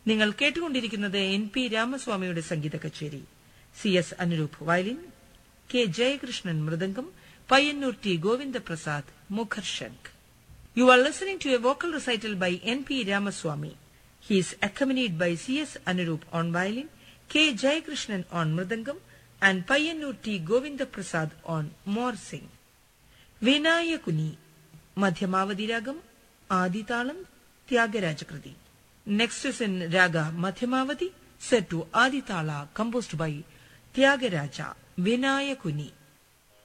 നിങ്ങൾ കേട്ടുകൊണ്ടിരിക്കുന്നത് N P രാമസ്വാമിയുടെ സംഗീത കച്ചേരി C S Anuroop violin K Jayakrishnan mridangam Payyanur T Govindaprasad മുഖർശങ്ക് You are listening to a vocal recital by N.P. Ramaswamy. He is accompanied by C.S. Anurup on violin, K. Jayakrishnan on mridangam, and Payyanur T. Govinda Prasad on morsing. Vinayakuni, Madhyamavadi Ragam, Aditalam, Tyagarajakruti. Next is in Raga Madhyamavadi, set to Aditala, composed by Tyagaraja, Vinayakuni.